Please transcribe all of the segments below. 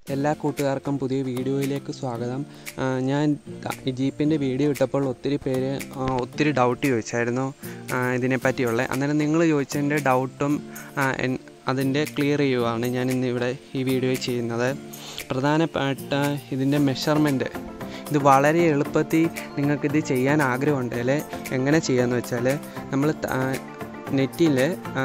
എല്ലാ കൂട്ടുകാർക്കും പുതിയ വീഡിയോയിലേക്ക് സ്വാഗതം ആ, ഞാൻ ഈ ജീപ്പിൻ്റെ വീഡിയോ ഇട്ടപ്പോൾ ഒത്തിരി പേര് ആ, ഒത്തിരി ഡൗട്ട് ചോദിച്ചായിരുന്നു ആ, ഇതിനെപ്പറ്റിയുള്ള അന്നേരം നിങ്ങൾ ചോദിച്ചതിൻ്റെ ഡൗട്ടും ആ, എൻ- അതിൻ്റെ ക്ലിയർ ചെയ്യുവാണ് ഞാൻ ഇന്ന് ഇവിടെ ഈ വീഡിയോ ചെയ്യുന്നത് പ്രധാനപ്പെട്ട ഇതിൻ്റെ മെഷർമെൻറ്റ് ഇത് വളരെ എളുപ്പത്തിൽ നിങ്ങൾക്കിത് ചെയ്യാൻ ആഗ്രഹമുണ്ടെങ്കിൽ എങ്ങനെ ചെയ്യാമെന്ന് വെച്ചാൽ നമ്മൾ നെറ്റിൽ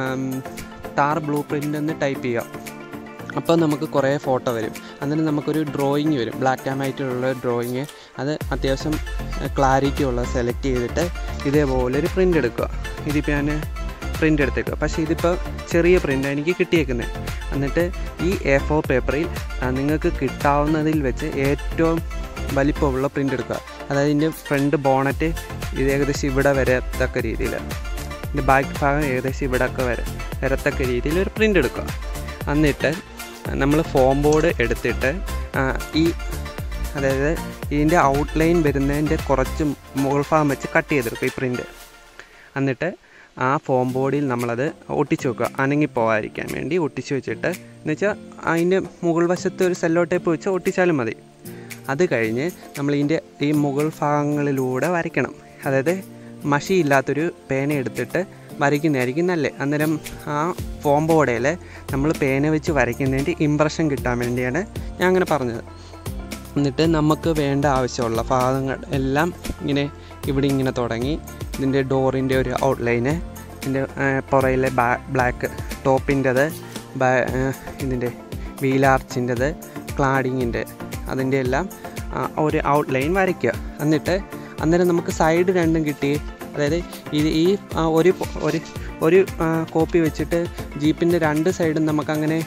ടാർ ബ്ലൂ പ്രിൻ്റ് എന്ന് ടൈപ്പ് ചെയ്യുക അപ്പോൾ നമുക്ക് കുറേ ഫോട്ടോ വരും അന്നേരം നമുക്കൊരു ഡ്രോയിങ് വരും ബ്ലാക്ക് ആൻഡ് വൈറ്റിലുള്ള ഡ്രോയിങ് അത് അത്യാവശ്യം ക്ലാരിറ്റി ഉള്ള സെലക്ട് ചെയ്തിട്ട് ഇതേപോലെ ഒരു പ്രിൻ്റ് എടുക്കുക ഇതിപ്പോൾ ഞാൻ പ്രിൻ്റ് എടുത്തേക്കുക പക്ഷേ ഇതിപ്പോൾ ചെറിയ പ്രിൻ്റ് എനിക്ക് കിട്ടിയേക്കുന്നത് എന്നിട്ട് ഈ എ ഫോർ പേപ്പറിൽ നിങ്ങൾക്ക് കിട്ടാവുന്നതിൽ വെച്ച് ഏറ്റവും വലിപ്പമുള്ള പ്രിൻ്റ് എടുക്കുക അതായത് ഇതിൻ്റെ ഫ്രണ്ട് ബോണറ്റ് ഇത് ഏകദേശം ഇവിടെ വരത്തക്ക രീതിയിൽ ഇതിൻ്റെ ബാക്ക് ഭാഗം ഏകദേശം ഇവിടെയൊക്കെ വരെ വരത്തക്ക രീതിയിൽ ഒരു പ്രിൻ്റ് എടുക്കുക എന്നിട്ട് നമ്മൾ ഫോം ബോർഡ് എടുത്തിട്ട് ആ, ഈ അതായത് ഇതിൻ്റെ ഔട്ട്ലൈൻ വരുന്നതിൻ്റെ കുറച്ച് മുകൾ ഭാഗം വെച്ച് കട്ട് ചെയ്തെടുക്കും ഈ പ്രിൻ്റ് എന്നിട്ട് ആ ഫോം ബോർഡിൽ നമ്മളത് ഒട്ടിച്ച് വെക്കുക അനങ്ങി പോകാതിരിക്കാൻ വേണ്ടി ഒട്ടിച്ച് വെച്ചിട്ട് എന്ന് വെച്ചാൽ അതിൻ്റെ മുകൾ വശത്ത് ഒരു സെല്ലോ ടേപ്പ് വെച്ച് ഒട്ടിച്ചാലും മതി അത് കഴിഞ്ഞ് നമ്മൾ ഇതിൻ്റെ ഈ മുകൾ ഭാഗങ്ങളിലൂടെ വരയ്ക്കണം അതായത് മഷി ഇല്ലാത്തൊരു പേന എടുത്തിട്ട് വരയ്ക്കുന്നതായിരിക്കും നല്ലത് അന്നേരം ആ ഫോം ബോർഡിൽ നമ്മൾ പേന വെച്ച് വരയ്ക്കുന്നതിൻ്റെ ഇമ്പ്രഷൻ കിട്ടാൻ വേണ്ടിയാണ് ഞാൻ അങ്ങനെ പറഞ്ഞത് എന്നിട്ട് നമുക്ക് വേണ്ട ആവശ്യമുള്ള ഭാഗങ്ങൾ എല്ലാം ഇങ്ങനെ ഇവിടെ ഇങ്ങനെ തുടങ്ങി ഇതിൻ്റെ ഡോറിൻ്റെ ഒരു ഔട്ട്ലൈന് ഇതിൻ്റെ പുറയിലെ ബാ ബ്ലാക്ക് ടോപ്പിൻ്റെത് ഇതിൻ്റെ വീലാർച്ചിൻ്റെത് ക്ലാഡിങ്ങിൻ്റെ അതിൻ്റെ എല്ലാം ആ, ഒരു ഔട്ട്ലൈൻ വരയ്ക്കുക എന്നിട്ട് അന്നേരം നമുക്ക് സൈഡ് രണ്ടും കിട്ടി അതായത് ഇത് ഈ ആ, ഒരു പൊ- ഒരു ഒരു കോപ്പി വെച്ചിട്ട് ജീപ്പിൻ്റെ രണ്ട് സൈഡും നമുക്കങ്ങനെ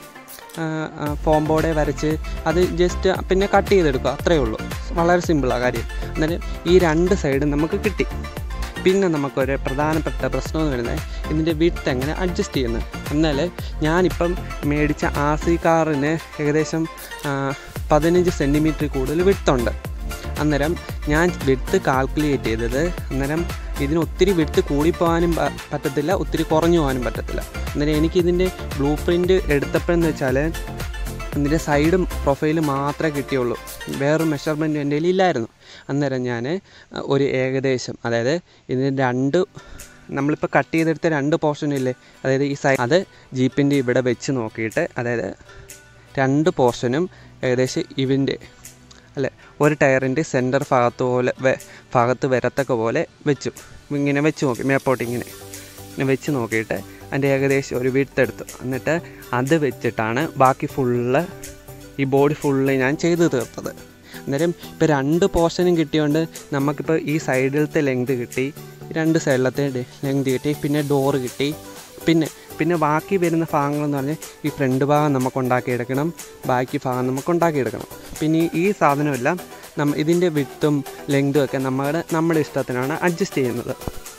ഫോം ബോർഡെ വരച്ച് അത് ജസ്റ്റ് പിന്നെ കട്ട് ചെയ്തെടുക്കുക അത്രയേ ഉള്ളൂ വളരെ സിമ്പിളാണ് കാര്യം എന്നാലും ഈ രണ്ട് സൈഡും നമുക്ക് കിട്ടി പിന്നെ നമുക്കൊരു പ്രധാനപ്പെട്ട പ്രശ്നം എന്ന് വരുന്നത് ഇതിൻ്റെ വിട്ട് എങ്ങനെ അഡ്ജസ്റ്റ് ചെയ്യുന്നത് എന്നാൽ ഞാനിപ്പം മേടിച്ച ആർ സി കാറിന് ഏകദേശം ആ, പതിനഞ്ച് സെൻറ്റിമീറ്റർ കൂടുതൽ വിട്ടുണ്ട് അന്നേരം ഞാൻ വിട്ട് കാൽക്കുലേറ്റ് ചെയ്തത് അന്നേരം ഇതിന് ഒത്തിരി വിട്ട് കൂടിപ്പോകാനും പ- പറ്റത്തില്ല ഒത്തിരി കുറഞ്ഞു പോകാനും പറ്റത്തില്ല അന്നേരം എനിക്കിതിൻ്റെ ബ്ലൂ പ്രിൻ്റ് എടുത്തപ്പോഴെന്ന് വെച്ചാൽ ഇതിൻ്റെ സൈഡും പ്രൊഫൈലും മാത്രമേ കിട്ടിയുള്ളൂ വേറൊരു മെഷർമെൻറ്റ് എൻ്റെ കയ്യിൽ ഇല്ലായിരുന്നു അന്നേരം ഞാൻ ഒരു ഏകദേശം അതായത് ഇതിന് രണ്ട് നമ്മളിപ്പോൾ കട്ട് ചെയ്തെടുത്ത രണ്ട് പോർഷൻ ഇല്ലേ അതായത് ഈ സൈഡ് അത് ജീപ്പിൻ്റെ ഇവിടെ വെച്ച് നോക്കിയിട്ട് അതായത് രണ്ട് പോർഷനും ഏകദേശം ഇതിൻ്റെ അല്ലെ ഒരു ടയറിൻ്റെ സെൻറ്റർ ഭാഗത്ത് പോലെ വെ- ഭാഗത്ത് വരത്തക്ക പോലെ വെച്ചു ഇങ്ങനെ വെച്ച് നോക്കി മേപ്പോട്ട് ഇങ്ങനെ ഇങ്ങനെ വെച്ച് നോക്കിയിട്ട് അതിൻ്റെ ഏകദേശം ഒരു വിട്ടെടുത്തു എന്നിട്ട് അത് വെച്ചിട്ടാണ് ബാക്കി ഫുള്ള് ഈ ബോഡി ഫുള്ള് ഞാൻ ചെയ്തു തീർത്തത് അന്നേരം ഇപ്പോൾ രണ്ട് പോർഷനും കിട്ടിയോണ്ട് നമുക്കിപ്പോൾ ഈ സൈഡിലത്തെ ലെങ്ത് കിട്ടി രണ്ട് സൈഡിലത്തെ ലെങ്ത് കിട്ടി പിന്നെ ഡോറ് കിട്ടി പിന്നെ പിന്നെ ബാക്കി വരുന്ന ഭാഗങ്ങളെന്ന് പറഞ്ഞാൽ ഈ ഫ്രണ്ട് ഭാഗം നമുക്ക് ഉണ്ടാക്കിയെടുക്കണം ബാക്കി ഭാഗം നമുക്ക് ഉണ്ടാക്കിയെടുക്കണം പിന്നെ ഈ- ഈ സാധനമെല്ലാം നമ്മ ഇതിൻ്റെ വിട്ടും ലെങ്തും ഒക്കെ നമ്മുടെ നമ്മുടെ ഇഷ്ടത്തിനാണ് അഡ്ജസ്റ്റ് ചെയ്യുന്നത്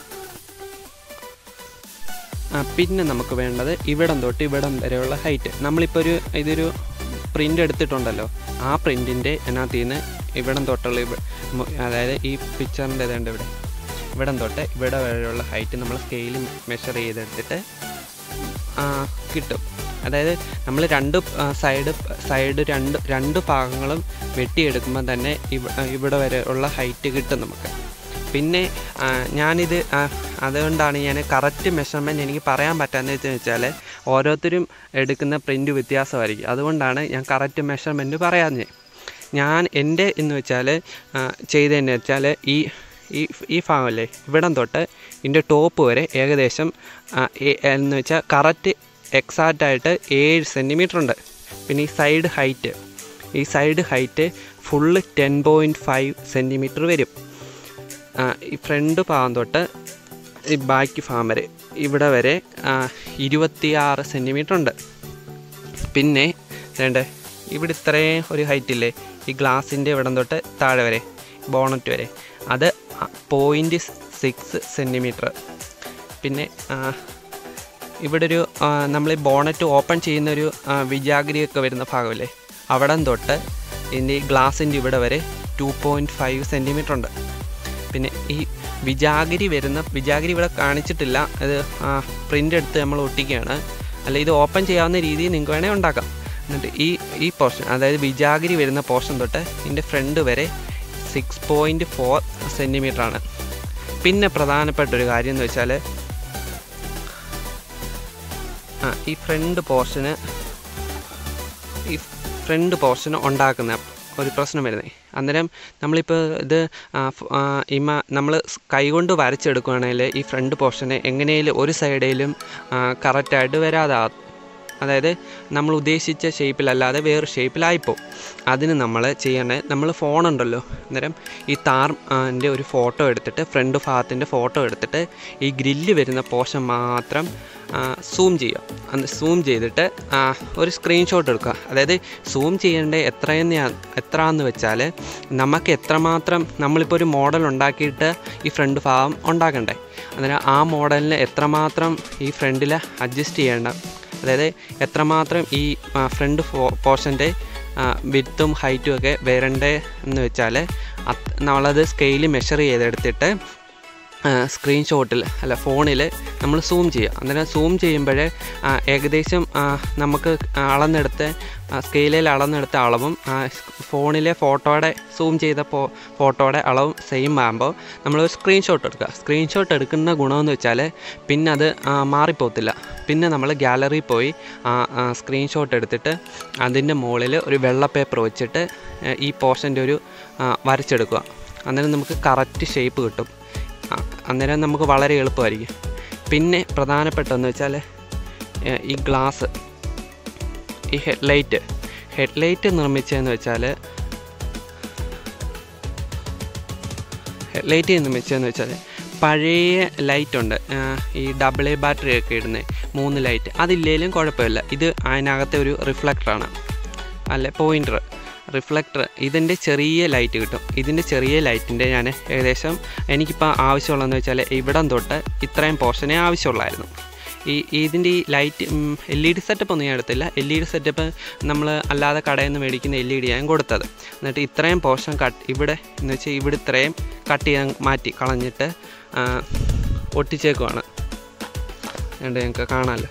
ആ, പിന്നെ നമുക്ക് വേണ്ടത് ഇവിടം തൊട്ട് ഇവിടം വരെയുള്ള ഹൈറ്റ് നമ്മളിപ്പോൾ ഒരു ഇതൊരു പ്രിൻ്റ് എടുത്തിട്ടുണ്ടല്ലോ ആ പ്രിൻറ്റിൻ്റെ അതിനകത്ത് നിന്ന് ഇവിടം തൊട്ടുള്ള ഇവ- മു- അതായത് ഈ പിക്ചറിൻ്റെ ഏതാണ്ട് ഇവിടെ ഇവിടം തൊട്ട് ഇവിടെ വരെയുള്ള ഹൈറ്റ് നമ്മൾ സ്കെയിൽ മെഷർ ചെയ്തെടുത്തിട്ട് ആ, കിട്ടും അതായത് നമ്മൾ രണ്ട് സൈഡ് സൈഡ് രണ്ട് രണ്ട് ഭാഗങ്ങളും വെട്ടിയെടുക്കുമ്പോൾ തന്നെ ഇവ ഇവിടെ വരെ ഉള്ള ഹൈറ്റ് കിട്ടും നമുക്ക് പിന്നെ ആ, ഞാനിത് ആ, അതുകൊണ്ടാണ് ഞാൻ കറക്റ്റ് മെഷർമെൻറ്റ് എനിക്ക് പറയാൻ പറ്റാന്ന് വെച്ചാൽ ഓരോരുത്തരും എടുക്കുന്ന പ്രിൻ്റ് വ്യത്യാസമായിരിക്കും അതുകൊണ്ടാണ് ഞാൻ കറക്റ്റ് മെഷർമെൻറ്റ് പറയാഞ്ഞത് ഞാൻ എൻ്റെ എന്ന് വെച്ചാൽ ചെയ്തതെന്ന് വെച്ചാൽ ഈ ഈ ഈ ഭാഗമല്ലേ ഇവിടം തൊട്ട് ഇതിൻ്റെ ടോപ്പ് വരെ ഏകദേശം ആ, ഏ- എന്ന് വെച്ചാൽ കറക്റ്റ് എക്സാക്റ്റ് ആയിട്ട് ഏഴ് സെൻറ്റിമീറ്റർ ഉണ്ട് പിന്നെ ഈ സൈഡ് ഹൈറ്റ് ഈ side height full ten point five centimetre വരും ആ, ഈ ഫ്രണ്ട് ഭാഗം തൊട്ട് ഈ ബാക്ക് ഭാഗം വരെ ഇവിടെ വരെ ഇരുപത്തിയാറ് സെൻറ്റിമീറ്റർ ഉണ്ട് പിന്നെ വേണ്ടേ ഇവിടെ ഇത്രയും ഒരു ഹൈറ്റ് ഇല്ലേ ഈ ഗ്ലാസിൻ്റെ ഇവിടം തൊട്ട് താഴെ വരെ ബോണറ്റ് വരെ അത് പോയിൻറ്റ് സിക്സ് സെൻറ്റിമീറ്റർ പിന്നെ ആ, ഇവിടെ ഒരു നമ്മൾ ഈ ബോണറ്റ് ഓപ്പൺ ചെയ്യുന്ന ഒരു ആ, വിജാഗിരിയൊക്കെ വരുന്ന ഭാഗമില്ലേ അവിടം തൊട്ട് ഇതിൻ്റെ ഈ ഗ്ലാസിൻ്റെ ഇവിടെ വരെ ടു പോയിൻറ്റ് ഫൈവ് സെൻറ്റിമീറ്റർ ഉണ്ട് പിന്നെ ഈ വിജാഗിരി വരുന്ന വിജാഗിരി ഇവിടെ കാണിച്ചിട്ടില്ല അത് പ്രിൻ്റ് എടുത്ത് നമ്മൾ ഒട്ടിക്കുകയാണ് അല്ല ഇത് ഓപ്പൺ ചെയ്യാവുന്ന രീതിയിൽ നിങ്ങൾക്ക് വേണേൽ ഉണ്ടാക്കാം എന്നിട്ട് ഈ ഈ പോർഷൻ അതായത് വിജാഗിരി വരുന്ന പോർഷൻ തൊട്ട് ഇതിൻ്റെ ഫ്രണ്ട് വരെ സിക്സ് പോയിൻറ്റ് ഫോർ സെൻറ്റിമീറ്റർ ആണ് പിന്നെ പ്രധാനപ്പെട്ട ഒരു കാര്യം എന്ന് വെച്ചാൽ ആ ഈ ഫ്രണ്ട് പോർഷന് ഈ ഫ്രണ്ട് പോർഷൻ ഉണ്ടാക്കുന്ന ഒരു പ്രശ്നം വരുന്നത് അന്നേരം നമ്മളിപ്പോൾ ഇത് ആ, ഫ്- ആ, ഇമ നമ്മൾ കൈകൊണ്ട് വരച്ചെടുക്കുകയാണെങ്കിൽ ഈ ഫ്രണ്ട് പോർഷന് എങ്ങനെയും ഒരു സൈഡിലും കറക്റ്റായിട്ട് വരാതെ അതായത് നമ്മൾ ഉദ്ദേശിച്ച ഷേപ്പിലല്ലാതെ വേറെ ഷേപ്പിലായിപ്പോവും അതിന് നമ്മൾ ചെയ്യേണ്ടത് നമ്മൾ ഫോണുണ്ടല്ലോ അന്നേരം ഈ താർ ൻ്റെ ഒരു ഫോട്ടോ എടുത്തിട്ട് ഫ്രണ്ട് ഭാഗത്തിൻ്റെ ഫോട്ടോ എടുത്തിട്ട് ഈ ഗ്രില്ല് വരുന്ന പോർഷൻ മാത്രം സൂം ചെയ്യുക അന്ന് സൂം ചെയ്തിട്ട് ആ, ഒരു സ്ക്രീൻഷോട്ട് എടുക്കുക അതായത് സൂം ചെയ്യേണ്ടത് എത്രയെന്ന് എത്രയാണെന്ന് വെച്ചാൽ നമുക്ക് എത്രമാത്രം നമ്മളിപ്പോൾ ഒരു മോഡൽ ഉണ്ടാക്കിയിട്ട് ഈ ഫ്രണ്ട് ഭാഗം ഉണ്ടാക്കണ്ടേ അന്നേരം ആ മോഡലിന് എത്രമാത്രം ഈ ഫ്രണ്ടിൽ അഡ്ജസ്റ്റ് ചെയ്യേണ്ട അതായത് എത്രമാത്രം ഈ ഫ്രണ്ട് പോർഷൻ്റെ വിത്തും ഹൈറ്റും ഒക്കെ വരണ്ടേ എന്ന് വെച്ചാൽ അത് നമ്മളത് സ്കെയിൽ മെഷർ ചെയ്തെടുത്തിട്ട് സ്ക്രീൻഷോട്ടിൽ അല്ല ഫോണിൽ നമ്മൾ സൂം ചെയ്യുക അന്നേരം സൂം ചെയ്യുമ്പോഴേ ഏകദേശം ആ, നമുക്ക് അളന്നെടുത്ത് സ്കെയിലിൽ അളന്നെടുത്ത അളവും ആ, ഫോണിലെ ഫോട്ടോയുടെ സൂം ചെയ്ത ഫോ ഫോട്ടോയുടെ അളവും സെയിം ആകുമ്പോൾ നമ്മൾ ഒരു സ്ക്രീൻഷോട്ട് എടുക്കുക സ്ക്രീൻഷോട്ട് എടുക്കുന്ന ഗുണമെന്ന് വെച്ചാൽ പിന്നെ അത് ആ, മാറിപ്പോകത്തില്ല പിന്നെ നമ്മൾ ഗാലറിയിൽ പോയി ആ സ്ക്രീൻഷോട്ട് എടുത്തിട്ട് അതിൻ്റെ മുകളിൽ ഒരു വെള്ള പേപ്പർ വെച്ചിട്ട് ആ, ഈ പോർഷൻ്റെ ഒരു ആ, വരച്ചെടുക്കുക അന്നേരം നമുക്ക് കറക്റ്റ് ഷേപ്പ് കിട്ടും ആ, അന്നേരം നമുക്ക് വളരെ എളുപ്പമായിരിക്കും പിന്നെ പ്രധാനപ്പെട്ടതെന്ന് വെച്ചാൽ ഏ, ഈ ഗ്ലാസ് ഈ ഹെഡ്ലൈറ്റ് ഹെഡ്ലൈറ്റ് നിർമ്മിച്ചതെന്ന് വെച്ചാൽ ഹെഡ്ലൈറ്റ് നിർമ്മിച്ചതെന്ന് വെച്ചാൽ പഴയ ലൈറ്റ് ഉണ്ട് ആ, ഈ ഡബിൾ എ ബാറ്ററി ഒക്കെ ഇടുന്നത് മൂന്ന് ലൈറ്റ് അതില്ലേലും കുഴപ്പമില്ല ഇത് അതിനകത്തെ ഒരു റിഫ്ലക്ടറാണ് അല്ലെ പോയിൻ്റർ റിഫ്ലക്ടർ ഇതിൻ്റെ ചെറിയ ലൈറ്റ് കിട്ടും ഇതിൻ്റെ ചെറിയ ലൈറ്റിൻ്റെ ഞാൻ ഏകദേശം എനിക്കിപ്പോൾ ആവശ്യമുള്ളതെന്ന് വെച്ചാൽ ഇവിടം തൊട്ട് ഇത്രയും പോർഷനേ ആവശ്യമുള്ളായിരുന്നു ഈ ഇതിൻ്റെ ഈ light L E D setup ഒന്നും ഞാൻ എടുത്തില്ല എൽ ഇ ഡി സെറ്റപ്പ് നമ്മൾ അല്ലാതെ കടയിൽ നിന്ന് മേടിക്കുന്ന എൽ ഇ ഡി ഞാൻ കൊടുത്തത് എന്നിട്ട് ഇത്രയും പോർഷൻ കട്ട് ഇവിടെ എന്ന് വെച്ചാൽ ഇവിടെ ഇത്രയും കട്ട് ചെയ്യാൻ മാറ്റി കളഞ്ഞിട്ട് ആ, ഒട്ടിച്ചേക്കുവാണ് അതുകൊണ്ട് ഞങ്ങൾക്ക് കാണാമല്ലോ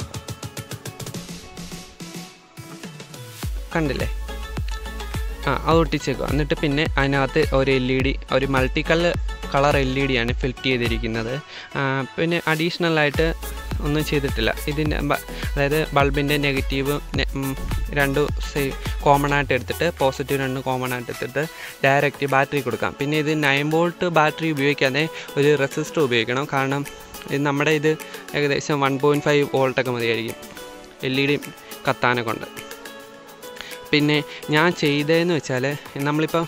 കണ്ടില്ലേ ആ അത് ഒട്ടിച്ചേക്കുക എന്നിട്ട് പിന്നെ അതിനകത്ത് ഒരു എൽ ഇ ഡി ഒരു multi colour colour L E D ആണ് ഫിറ്റ് ചെയ്തിരിക്കുന്നത് ആ, പിന്നെ അഡീഷണൽ ആയിട്ട് ഒന്നും ചെയ്തിട്ടില്ല ഇതിൻ്റെ ബ- അതായത് ബൾബിൻ്റെ നെഗറ്റീവ് രണ്ട് കോമൺ ആയിട്ട് എടുത്തിട്ട് പോസിറ്റീവ് രണ്ട് കോമൺ ആയിട്ട് എടുത്തിട്ട് ഡയറക്റ്റ് ബാറ്ററി കൊടുക്കാം പിന്നെ ഇത് നയൻ വോൾട്ട് ബാറ്ററി ഉപയോഗിക്കാതെ ഒരു റെസിസ്റ്റർ ഉപയോഗിക്കണം കാരണം ഇത് നമ്മുടെ ഇത് ഏകദേശം വൺ പോയിൻറ്റ് ഫൈവ് വോൾട്ടൊക്കെ മതിയായിരിക്കും എൽ ഇ ഡി കത്താനെ കൊണ്ട് പിന്നെ ഞാൻ ചെയ്തതെന്ന് വെച്ചാൽ നമ്മളിപ്പം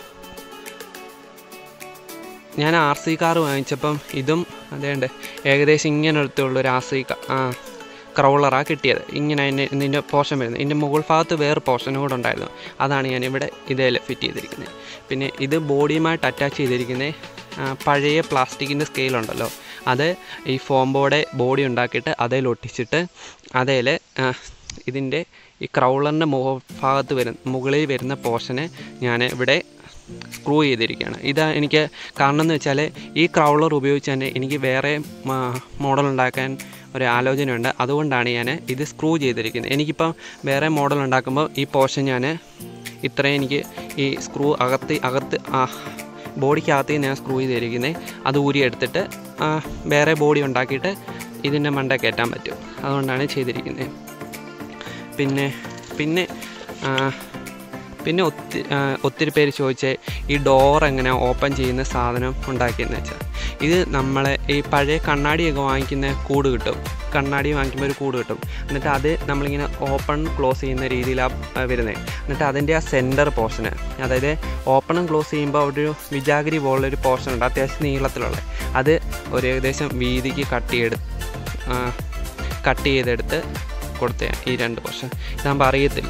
ഞാൻ ആർ സി കാർ വാങ്ങിച്ചപ്പം ഇതും അതേണ്ട് ഏകദേശം ഇങ്ങനെ അടുത്തുള്ള ഒരു ആർ സി ക്രൗളറാണ് കിട്ടിയത് ഇങ്ങനെ അതിൻ്റെ ഇതിൻ്റെ പോർഷൻ വരുന്നത് ഇതിൻ്റെ മുകൾ ഭാഗത്ത് വേറെ പോർഷനും കൂടെ ഉണ്ടായിരുന്നു അതാണ് ഞാൻ ഇവിടെ ഇതേൽ ഫിറ്റ് ചെയ്തിരിക്കുന്നത് പിന്നെ ഇത് ബോഡിയുമായിട്ട് അറ്റാച്ച് ചെയ്തിരിക്കുന്നത് ആ, പഴയ പ്ലാസ്റ്റിക്കിൻ്റെ സ്കെയിലുണ്ടല്ലോ അത് ഈ ഫോംബോടെ ബോഡി ഉണ്ടാക്കിയിട്ട് അതേൽ ഒട്ടിച്ചിട്ട് അതേൽ ഇതിൻ്റെ ഈ ക്രൗളറിൻ്റെ മുഖ ഭാഗത്ത് വരുന്ന മുകളിൽ വരുന്ന പോർഷനെ ഞാൻ ഇവിടെ സ്ക്രൂ ചെയ്തിരിക്കുകയാണ് ഇത് എനിക്ക് കാരണം എന്ന് വെച്ചാൽ ഈ ക്രൗളർ ഉപയോഗിച്ച് തന്നെ എനിക്ക് വേറെ മോഡൽ ഉണ്ടാക്കാൻ ഒരു ആലോചനയുണ്ട് അതുകൊണ്ടാണ് ഞാൻ ഇത് സ്ക്രൂ ചെയ്തിരിക്കുന്നത് എനിക്കിപ്പം വേറെ മോഡൽ ഉണ്ടാക്കുമ്പോൾ ഈ പോർഷൻ ഞാൻ ഇത്രയും എനിക്ക് ഈ സ്ക്രൂ അകത്ത് അകത്ത് ആ ബോഡിക്കകത്ത് ഞാൻ സ്ക്രൂ ചെയ്തിരിക്കുന്നത് അത് ഊരി എടുത്തിട്ട് ആ, വേറെ ബോഡി ഉണ്ടാക്കിയിട്ട് ഇതിൻ്റെ മണ്ട കയറ്റാൻ പറ്റും അതുകൊണ്ടാണ് ചെയ്തിരിക്കുന്നത് പിന്നെ പിന്നെ ആ, പിന്നെ ഒത്തിരി ഒത്തിരി പേര് ചോദിച്ച ഈ ഡോർ എങ്ങനെ ഓപ്പൺ ചെയ്യുന്ന സാധനം ഉണ്ടാക്കിയെന്ന് വെച്ചാൽ ഇത് നമ്മളെ ഈ പഴയ കണ്ണാടിയൊക്കെ വാങ്ങിക്കുന്ന കൂട് കിട്ടും കണ്ണാടി വാങ്ങിക്കുമ്പോൾ ഒരു കൂട് കിട്ടും എന്നിട്ട് അത് നമ്മളിങ്ങനെ ഓപ്പൺ ക്ലോസ് ചെയ്യുന്ന രീതിയിലാണ് വരുന്നത് എന്നിട്ട് അതിൻ്റെ ആ സെൻറ്റർ പോർഷന് അതായത് ഓപ്പണും ക്ലോസ് ചെയ്യുമ്പോൾ ഒരു വിജാഗിരി പോലുള്ളൊരു പോർഷൻ ഉണ്ട് അത്യാവശ്യം നീളത്തിലുള്ള അത് ഒരു ഏകദേശം വീതിക്ക് കട്ട് ചെയ്ത് കട്ട് ചെയ്തെടുത്ത് കൊടുത്തേ ഈ രണ്ട് പോർഷൻ ഇതാകുമ്പോൾ അറിയത്തില്ല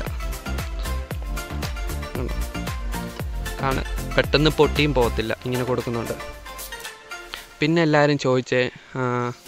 ഉണ്ടോ? കാണ പെട്ടെന്ന് പൊട്ടിയും പോകത്തില്ല ഇങ്ങനെ കൊടുക്കുന്നുണ്ട് പിന്നെ എല്ലാവരും ചോദിച്ചേ ആ,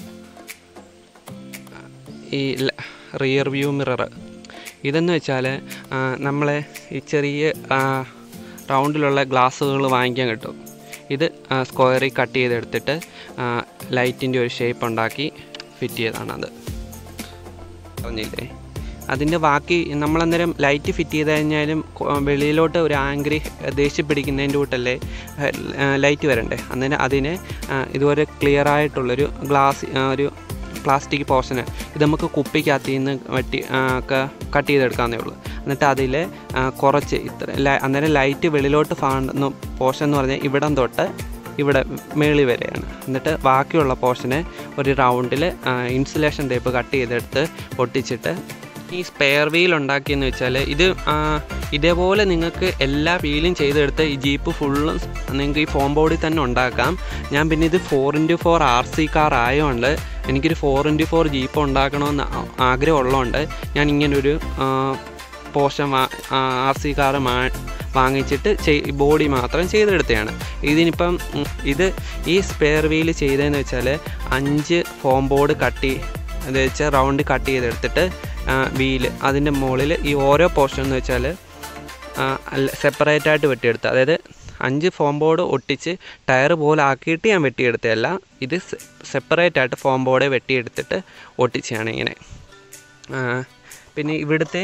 ഈ റിയർ വ്യൂ മിറർ ഇതെന്ന് വെച്ചാൽ നമ്മളെ ഈ ചെറിയ ആ, റൗണ്ടിലുള്ള ഗ്ലാസ്സുകൾ വാങ്ങിക്കാൻ കിട്ടും ഇത് സ്ക്വയറിൽ കട്ട് ചെയ്തെടുത്തിട്ട് ലൈറ്റിൻ്റെ ഒരു ഷേപ്പ് ഉണ്ടാക്കി ഫിറ്റ് ചെയ്തതാണത് പറഞ്ഞില്ലേ അതിൻ്റെ ബാക്കി നമ്മളന്നേരം ലൈറ്റ് ഫിറ്റ് ചെയ്ത് കഴിഞ്ഞാലും കൊ- വെളിയിലോട്ട് ഒരു ആംഗ്രി ദേഷ്യം പിടിക്കുന്നതിൻ്റെ കൂട്ടല്ലേ ലൈറ്റ് വരണ്ടേ അന്നേരം അതിനെ ആ, ഇതുപോലെ ക്ലിയർ ആയിട്ടുള്ളൊരു ഗ്ലാസ് ഒരു പ്ലാസ്റ്റിക് പോർഷന് ഇത് നമുക്ക് കുപ്പിക്കകത്ത് നിന്ന് വെട്ടി ആ, ഒക്കെ കട്ട് ചെയ്തെടുക്കാവുന്നേ ഉള്ളൂ എന്നിട്ട് അതിൽ കുറച്ച് ഇത്ര ലൈ- അന്നേരം ലൈറ്റ് വെളിയിലോട്ട് ഫാണ്ടുന്ന പോർഷൻ എന്ന് പറഞ്ഞാൽ ഇവിടം തൊട്ട് ഇവിടെ മേളി വരെയാണ് എന്നിട്ട് ബാക്കിയുള്ള പോർഷനെ ഒരു റൗണ്ടിൽ ഇൻസുലേഷൻ ടേപ്പ് കട്ട് ചെയ്തെടുത്ത് ഒട്ടിച്ചിട്ട് ഈ സ്പെയർ വീൽ ഉണ്ടാക്കിയെന്ന് വെച്ചാൽ ഇത് ആ, ഇതേപോലെ നിങ്ങൾക്ക് എല്ലാ വീലും ചെയ്തെടുത്ത് ഈ ജീപ്പ് ഫുള്ളും നിങ്ങൾക്ക് ഈ ഫോം ബോർഡിൽ തന്നെ ഉണ്ടാക്കാം ഞാൻ പിന്നെ ഇത് four into four R C car ആയതുകൊണ്ട് എനിക്കൊരു ഫോർ ഇൻറ്റു ഫോർ ജീപ്പ് ഉണ്ടാക്കണമെന്ന് ആ- ആഗ്രഹമുള്ളതുകൊണ്ട് ഞാൻ ഇങ്ങനൊരു പോർഷൻ ആർ സി കാറ് മാ വാങ്ങിച്ചിട്ട് ചെയ് ബോഡി മാത്രം ചെയ്തെടുത്തതാണ് ഇതിനിപ്പം ഉം, ഇത് ഈ സ്പെയർ വീൽ ചെയ്തതെന്ന് വെച്ചാൽ അഞ്ച് ഫോം ബോർഡ് കട്ടി അത് വെച്ചാൽ റൗണ്ട് കട്ട് ചെയ്തെടുത്തിട്ട് വീല് അതിൻ്റെ മുകളിൽ ഈ ഓരോ പോർഷൻ എന്ന് വെച്ചാൽ സെപ്പറേറ്റ് ആയിട്ട് വെട്ടിയെടുത്ത് അതായത് അഞ്ച് ഫോം ബോർഡ് ഒട്ടിച്ച് ടയർ പോലെ ആക്കിയിട്ട് ഞാൻ വെട്ടിയെടുത്തതല്ല ഇത് സെപ്പറേറ്റ് ആയിട്ട് ഫോം ബോർഡ് വെട്ടിയെടുത്തിട്ട് ഒട്ടിച്ചാണ് ഇങ്ങനെ ആ, പിന്നെ ഇവിടുത്തെ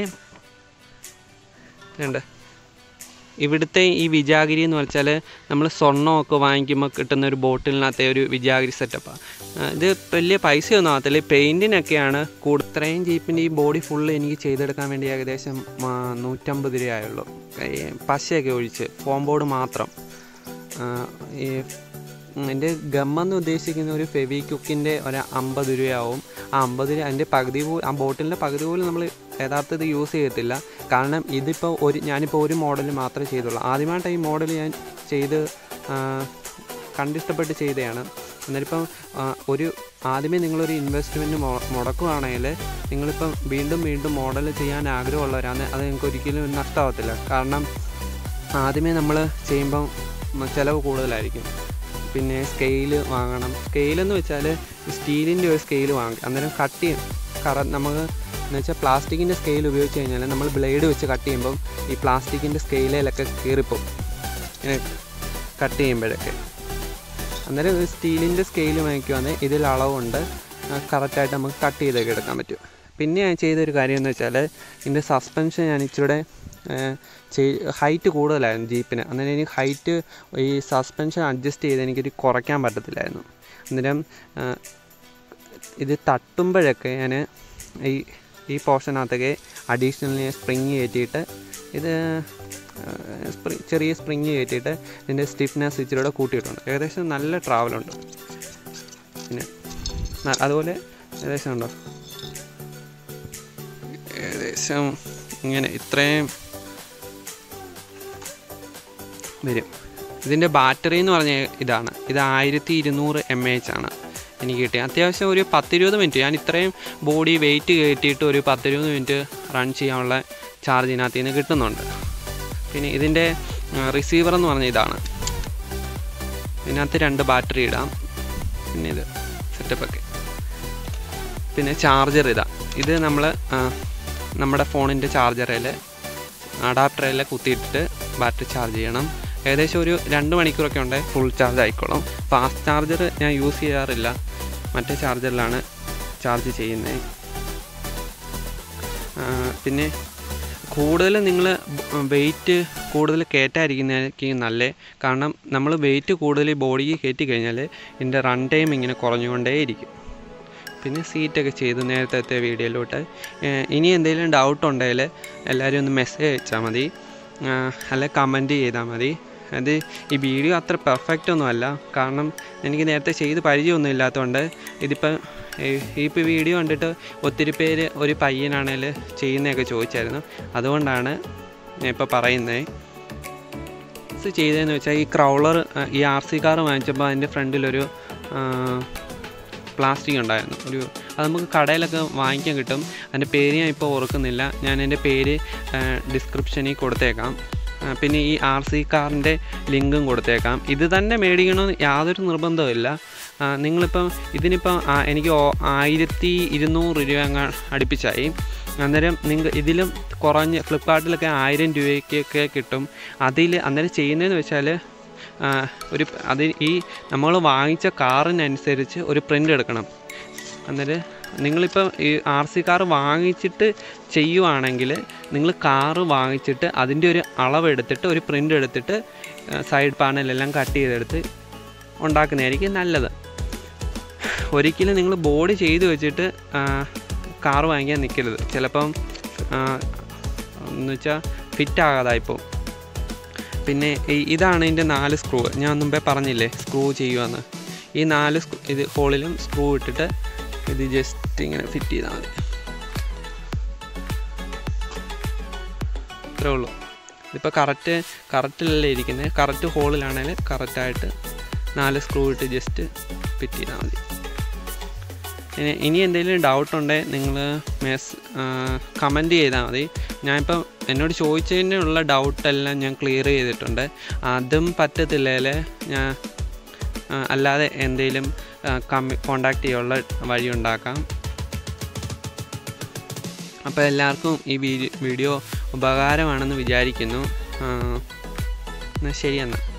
ഉണ്ട് ഇവിടുത്തെ ഈ വിജാഗിരി എന്ന് വെച്ചാൽ നമ്മൾ സ്വർണ്ണമൊക്കെ വാങ്ങിക്കുമ്പോൾ കിട്ടുന്ന ഒരു ബോട്ടിലിനകത്തെ ഒരു വിജാഗിരി സെറ്റപ്പാണ് ഇത് വലിയ പൈസയൊന്നും ആകത്തില്ല ഈ പെയിൻറ്റിനൊക്കെയാണ് കൂടുതൽ ഇത്രയും ജീപ്പിൻ്റെ ഈ ബോഡി ഫുള്ള് എനിക്ക് ചെയ്തെടുക്കാൻ വേണ്ടി ഏകദേശം ആ, നൂറ്റമ്പത് രൂപയായുള്ളൂ ഈ പശയൊക്കെ ഒഴിച്ച് ഫോം ബോർഡ് മാത്രം ആ, ഈ ഉം, എൻ്റെ ഗമ്മെന്ന് ഉദ്ദേശിക്കുന്ന ഒരു ഫെവിക്യുക്കിൻ്റെ ഒരു അമ്പത് രൂപയാവും ആ അമ്പത് രൂപ അതിൻ്റെ പകുതി പോലും ആ ബോട്ടിലിൻ്റെ പകുതി പോലും നമ്മൾ യഥാർത്ഥത്തിൽ യൂസ് ചെയ്യത്തില്ല കാരണം ഇതിപ്പോൾ ഒരു ഞാനിപ്പോൾ ഒരു മോഡൽ മാത്രമേ ചെയ്തുള്ളൂ ആദ്യമായിട്ട് ഈ മോഡൽ ഞാൻ ചെയ്ത് ആ, കണ്ടിഷ്ടപ്പെട്ട് ചെയ്തതാണ് എന്നാലിപ്പം ആ, ഒരു ആദ്യമേ നിങ്ങളൊരു ഇൻവെസ്റ്റ്മെൻറ്റ് മൊ മുടക്കുകയാണെങ്കിൽ നിങ്ങളിപ്പം വീണ്ടും വീണ്ടും മോഡൽ ചെയ്യാൻ ആഗ്രഹമുള്ളവരാണ് അത് നിങ്ങൾക്ക് ഒരിക്കലും നഷ്ടമാകത്തില്ല കാരണം ആദ്യമേ നമ്മൾ ചെയ്യുമ്പം മ- ചിലവ് കൂടുതലായിരിക്കും പിന്നെ സ്കെയില് വാങ്ങണം സ്കെയിലെന്ന് വെച്ചാൽ സ്റ്റീലിൻ്റെ ഒരു സ്കെയിൽ വാങ്ങും അന്നേരം കട്ട് ചെയ്യും കറ നമുക്ക് എന്ന് വെച്ചാൽ പ്ലാസ്റ്റിക്കിൻ്റെ സ്കെയിൽ ഉപയോഗിച്ച് കഴിഞ്ഞാൽ നമ്മൾ ബ്ലേഡ് വെച്ച് കട്ട് ചെയ്യുമ്പം ഈ പ്ലാസ്റ്റിക്കിൻ്റെ സ്കെയിലിലൊക്കെ കീറിപ്പോവും ഇങ്ങനെ കട്ട് ചെയ്യുമ്പോഴൊക്കെ അന്നേരം ഒരു സ്റ്റീലിൻ്റെ സ്കെയിൽ വാങ്ങിക്കുവാണെങ്കിൽ ഇതിൽ അളവുണ്ട് കറക്റ്റായിട്ട് നമുക്ക് കട്ട് ചെയ്തൊക്കെ എടുക്കാൻ പറ്റും പിന്നെ ഞാൻ ചെയ്തൊരു കാര്യം എന്ന് വെച്ചാൽ ഇതിൻ്റെ സസ്പെൻഷൻ ഞാൻ ഇച്ചിരി ഹൈറ്റ് കൂടുതലായിരുന്നു ജീപ്പിന് അന്നേരം എനിക്ക് ഹൈറ്റ് ഈ സസ്പെൻഷൻ അഡ്ജസ്റ്റ് ചെയ്ത് എനിക്കൊരു കുറയ്ക്കാൻ പറ്റത്തില്ലായിരുന്നു അന്നേരം ആ, ഇത് തട്ടുമ്പോഴൊക്കെ ഞാൻ ഈ ഈ പോർഷനകത്തൊക്കെ അഡീഷണൽ സ്പ്രിങ് കയറ്റിയിട്ട് ഇത് സ്പ്രി ചെറിയ സ്പ്രിങ് കയറ്റിയിട്ട് ഇതിൻ്റെ സ്റ്റിഫ്നെസ് ഇച്ചിരി കൂടെ കൂട്ടിയിട്ടുണ്ട് ഏകദേശം നല്ല ട്രാവലുണ്ട് പിന്നെ ന- അതുപോലെ ഏകദേശം ഉണ്ടോ ഏകദേശം ഇങ്ങനെ ഇത്രയും വരും ഇതിൻ്റെ ബാറ്ററി എന്ന് പറഞ്ഞ ഇതാണ് ഇത് ആയിരത്തി ഇരുന്നൂറ് എം എച്ച് ആണ് എനിക്ക് കിട്ടിയത് അത്യാവശ്യം ഒരു പത്തിരുപത് മിനിറ്റ് ഞാൻ ഇത്രയും ബോഡി വെയിറ്റ് കയറ്റിയിട്ട് ഒരു പത്തിരുപത് മിനിറ്റ് റൺ ചെയ്യാനുള്ള ചാർജ് ഇതിനകത്ത് നിന്ന് കിട്ടുന്നുണ്ട് പിന്നെ ഇതിൻ്റെ റിസീവർ എന്ന് പറഞ്ഞ ഇതാണ് ഇതിനകത്ത് രണ്ട് ബാറ്ററി ഇടാം പിന്നെ ഇത് സെറ്റപ്പൊക്കെ പിന്നെ ചാർജർ ഇതാ ഇത് നമ്മൾ നമ്മുടെ ഫോണിൻ്റെ ചാർജറിൽ അഡാപ്റ്ററിൽ കുത്തിയിട്ടിട്ട് ബാറ്ററി ചാർജ് ചെയ്യണം ഏകദേശം ഒരു രണ്ട് മണിക്കൂറൊക്കെ ഉണ്ട് ഫുൾ ചാർജ് ആയിക്കോളും ഫാസ്റ്റ് ചാർജർ ഞാൻ യൂസ് ചെയ്യാറില്ല മറ്റേ ചാർജറിലാണ് ചാർജ് ചെയ്യുന്നത് പിന്നെ കൂടുതൽ നിങ്ങൾ വെയിറ്റ് കൂടുതൽ കയറ്റാതിരിക്കുന്നതായിരിക്കും നല്ലത് കാരണം നമ്മൾ വെയിറ്റ് കൂടുതൽ ബോഡിക്ക് കയറ്റി കഴിഞ്ഞാൽ ഇതിൻ്റെ റൺ ടൈം ഇങ്ങനെ കുറഞ്ഞുകൊണ്ടേയിരിക്കും പിന്നെ സീറ്റൊക്കെ ചെയ്തു നേരത്തെ വീഡിയോയിലോട്ട് ഏഹ് ഇനി എന്തെങ്കിലും ഡൗട്ട് ഉണ്ടെങ്കിൽ എല്ലാവരും ഒന്ന് മെസ്സേജ് അയച്ചാൽ മതി അല്ലെ കമൻറ്റ് ചെയ്താൽ മതി അത് ഈ വീഡിയോ അത്ര പെർഫെക്റ്റ് ഒന്നുമല്ല കാരണം എനിക്ക് നേരത്തെ ചെയ്ത് പരിചയമൊന്നും ഇല്ലാത്തതുകൊണ്ട് ഇതിപ്പോൾ ഇപ്പോൾ വീഡിയോ കണ്ടിട്ട് ഒത്തിരി പേര് ഒരു പയ്യനാണേൽ ചെയ്യുന്നതൊക്കെ ചോദിച്ചായിരുന്നു അതുകൊണ്ടാണ് ഞാൻ ഇപ്പോൾ പറയുന്നത് ഇത് ചെയ്തതെന്ന് വെച്ചാൽ ഈ ക്രൗളർ ഈ ആർ സി കാർ വാങ്ങിച്ചപ്പോൾ അതിൻ്റെ ഫ്രണ്ടിലൊരു പ്ലാസ്റ്റിക് ഉണ്ടായിരുന്നു ഒരു അത് നമുക്ക് കടയിലൊക്കെ വാങ്ങിക്കാൻ കിട്ടും അതിൻ്റെ പേര് ഞാൻ ഇപ്പോൾ ഓർക്കുന്നില്ല ഞാൻ എൻ്റെ പേര് ഡിസ്ക്രിപ്ഷനിൽ കൊടുത്തേക്കാം ആ, പിന്നെ ഈ ആർ സി കാറിൻ്റെ ലിങ്കും കൊടുത്തേക്കാം ഇത് തന്നെ മേടിക്കണമെന്ന് യാതൊരു നിർബന്ധവുമില്ല ആ, നിങ്ങളിപ്പം ഇതിനിപ്പം ആ, എനിക്ക് ഓ- ആയിരത്തി ഇരുന്നൂറ് രൂപ അങ്ങ് അടുപ്പിച്ചായി അന്നേരം നിങ്ങൾ ഇതിലും കുറഞ്ഞ് ഫ്ലിപ്കാർട്ടിലൊക്കെ ആയിരം രൂപയ്ക്കൊക്കെ കിട്ടും അതിൽ അന്നേരം ചെയ്യുന്നതെന്ന് വെച്ചാൽ ആ, ഒരു അത് ഈ നമ്മൾ വാങ്ങിച്ച കാറിനനുസരിച്ച് ഒരു പ്രിൻ്റ് എടുക്കണം അന്നേരം നിങ്ങളിപ്പം ഈ ആർ സി കാർ വാങ്ങിച്ചിട്ട് ചെയ്യുവാണെങ്കിൽ നിങ്ങൾ കാറ് വാങ്ങിച്ചിട്ട് അതിൻ്റെ ഒരു അളവെടുത്തിട്ട് ഒരു പ്രിൻ്റ് എടുത്തിട്ട് സൈഡ് പാനലെല്ലാം കട്ട് ചെയ്തെടുത്ത് ഉണ്ടാക്കുന്നതായിരിക്കും നല്ലത് ഒരിക്കലും നിങ്ങൾ ബോഡി ചെയ്ത് വെച്ചിട്ട് കാർ വാങ്ങിക്കാൻ നിൽക്കരുത് ചിലപ്പം എന്ന് വെച്ചാൽ ഫിറ്റ് ആകാതായിപ്പോൾ പിന്നെ ഈ- ഇതാണ് ഇതിൻ്റെ നാല് സ്ക്രൂ ഞാൻ മുമ്പേ പറഞ്ഞില്ലേ സ്ക്രൂ ചെയ്യുവാന്ന് ഈ നാല് സ്ക്രൂ ഇത് ഹോളിലും സ്ക്രൂ ഇട്ടിട്ട് ഇത് ജസ്റ്റ് ഇങ്ങനെ ഫിറ്റ് ചെയ്താൽ മതി അത്രേ ഉള്ളൂ ഇതിപ്പോൾ കറക്റ്റ് കറക്റ്റിലല്ലേ ഇരിക്കുന്നത് കറക്റ്റ് ഹോളിലാണെങ്കിൽ കറക്റ്റായിട്ട് നാല് സ്ക്രൂ ഇട്ട് ജസ്റ്റ് ഫിറ്റ് ചെയ്താൽ മതി ഇനി ഇനി എന്തെങ്കിലും ഡൗട്ട് ഉണ്ടെങ്കിൽ നിങ്ങൾ മെസ് കമൻറ്റ് ചെയ്താൽ മതി ഞാനിപ്പം എന്നോട് ചോദിച്ചതിനുള്ള ഡൗട്ടെല്ലാം ഞാൻ ക്ലിയർ ചെയ്തിട്ടുണ്ട് അതും പറ്റത്തില്ലെങ്കിൽ ഞാൻ ആ, അല്ലാതെ എന്തെങ്കിലും കമ്മി കോണ്ടാക്ട് ചെയ്യാനുള്ള വഴി ഉണ്ടാക്കാം അപ്പോൾ എല്ലാവർക്കും ഈ വീഡിയോ വീഡിയോ ഉപകാരമാണെന്ന് വിചാരിക്കുന്നു ആ, എന്നാൽ ശരി എന്നാൽ